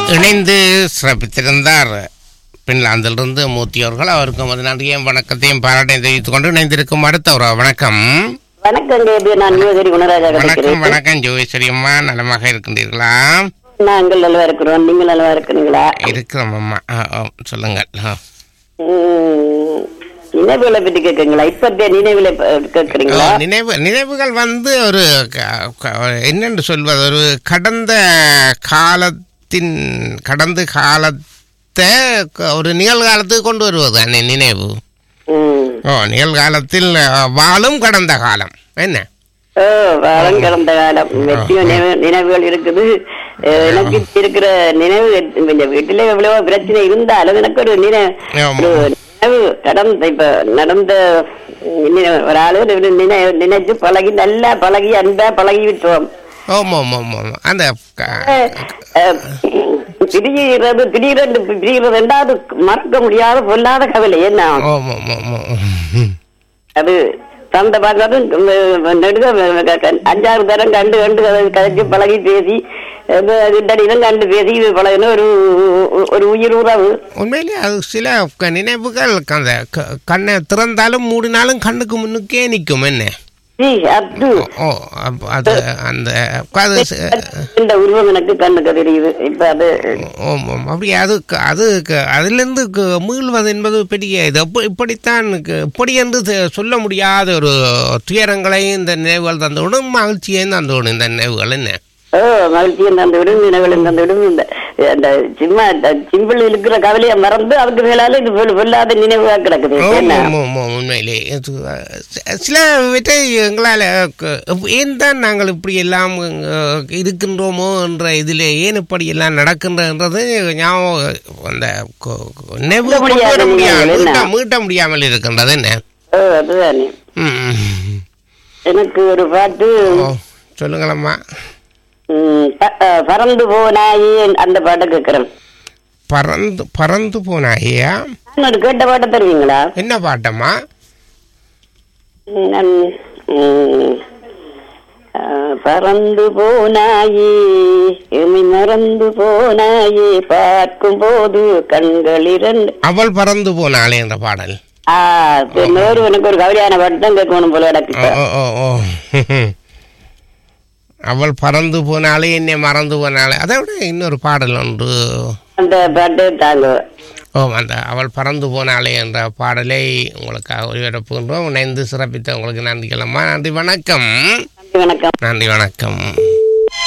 இணைந்து சிறப்பித்திருந்தார் பின்லாந்திலிருந்து மூர்த்தி அவர்கள் அவருக்கு நமது நன்றியையும் வணக்கத்தையும் பாராட்டையும் தெரிவித்துக் கொண்டு இணைந்திருக்கும் அடுத்த ஒரு வணக்கம் வணக்கம் தேவி நான் யுவகரி குணராஜா வணக்கம் கிடைக்கிறேன் வணக்கம் ஜோகேஸ்வரி அம்மா நலமாக இருக்கின்றீர்களா நாங்கள் நல்லா இருக்கிறோம் நீங்கள் நல்லா இருக்கிறீங்களா இருக்கிறோம் அம்மா ஆ, ஆ, சொல்லுங்கள் ஆ. உம், நினைவுகளை பற்றி கேட்குறீங்களா இப்பத்திய நினைவுகளை ப- கேட்குறீங்களா ஆ, நினைவு நினைவுகள் வந்து ஒரு க- க- என்னென்று சொல்வது ஒரு கடந்த காலத்தின் கடந்த காலத்தை க- ஒரு நிகழ்காலத்துக்கு கொண்டு வருவது அந்த நினைவு உம். ஓ நிகழ்காலத்தில் அ, வாழும் கடந்த காலம் என்ன ஓ வாரம் கடந்த காலம் வெற்றிய நினைவு நினைவுகள் இருக்குது அஹ், எனக்கு இருக்கிற நினைவு இந்த வீட்டிலே எவ்வளவோ பிரச்சனை இருந்தாலும் எனக்கு ஒரு நினைவு ஆமா. ஒரு நினைவு கடந்த இப்ப நடந்த நினைவு- ஒரு ஆளு ஒரு நினை- நினைச்சு பழகி நல்லா பழகி அன்பா பழகி விட்டோம் ஆமாம் ஆமாம் ஆமாம் அந்த க- அஹ், திடீரென்று திடீரென்று திடீரென்று ரெண்டாவது மறக்க முடியாத பொல்லாத கவலை என்ன ஆமாம் ஆமாம் ஆமாம் அது தந்த பார்க்காது நெடுக அஞ்சாறு தரம் கண்டு கண்டு கதை- கதைச்சு பழகி பேசி இடம் கண்டு பேசி இது பழகின ஒரு ஒரு உயிர் உறவு உண்மையிலே அது சில க- நினைவுகள் அந்த க- கண்ணை திறந்தாலும் மூடினாலும் கண்ணுக்கு முன்னுக்கே நிற்கும் என்ன சீ, அது ஓ அப்ப அது அந்த அது ச- இந்த உருவம் எனக்கு கண்ணுக்கு தெரியுது இப்ப அது ஆமாம் ஆமாம். அப்படி அது க- அது க- அதிலிருந்து க- மீள்வது என்பது பெரிய இது அப்ப- இப்படித்தான் க- இப்படி என்று தெ- சொல்ல முடியாத ஒரு துயரங்களை இந்த நினைவுகள் தந்துவிடும் மகிழ்ச்சியையும் தந்துவிடும் இந்த நினைவுகள் என்ன ஓ மகிழ்ச்சியும் தந்து விடும் நினைவுகளும் தந்து விடும் இந்த அந்த சும்மா சிம்பிள் இருக்கிற கவலையை மறந்து அதுக்கு மேலால இது பொல்- பொல்லாத நினைவா கிடக்குது என்ன ஆமாம் ஆமாம் உண்மையிலே இது, அஹ், சி- சிலவற்றை எங்களால் க- ஏன் தான் நாங்கள் இப்படி எல்லாம் அஹ், இருக்கின்றோமோ என்ற இதில் ஏன் இப்படி எல்லாம் நடக்கின்றன்றது ஞாபகம் அந்த கொ- கொ- நினைவு மீட்ட கொண்டு வர முடியாத முடியாமல் நினைவுகள் என்ன? மீட்ட- மீட்ட முடியாமல் இருக்கின்றது என்ன ஓ அதுதானே ம். எனக்கு ஒரு பாட்டு ஓ சொல்லுங்களம்மா ம், ப- அஹ், பறந்து போனாயே அந்த பாட்டை கேட்கிறேன் பறந்து பறந்து போனாயா நான் ஒரு கேட்ட பாட்டை தருவீங்களா என்ன பாட்டம்மா நான், ம், அஹ், பறந்து போனாயே எமை மறந்து போனாயே பார்க்கும் போது கண்கள் இரண்டு அவள் பறந்து போனாளே என்ற பாடல் ஆ இன்னொரு எனக்கு ஒரு கவலையான பாட்டு தான் கேட்கணும் போல எனக்கு ஓ ஓ ஓ ஓ அவள் பறந்து போனாலே என்னை மறந்து போனாலே அதை விட இன்னொரு பாடல் ஒன்று அந்த பாட்டு தாங்க ஓ அந்த அவள் பறந்து போனாலே என்ற பாடலை உங்களுக்காக ஒளிபரப்புகின்றோம் இணைந்து சிறப்பித்த உங்களுக்கு நன்றிகளம்மா நன்றி வணக்கம் நன்றி வணக்கம் நன்றி வணக்கம்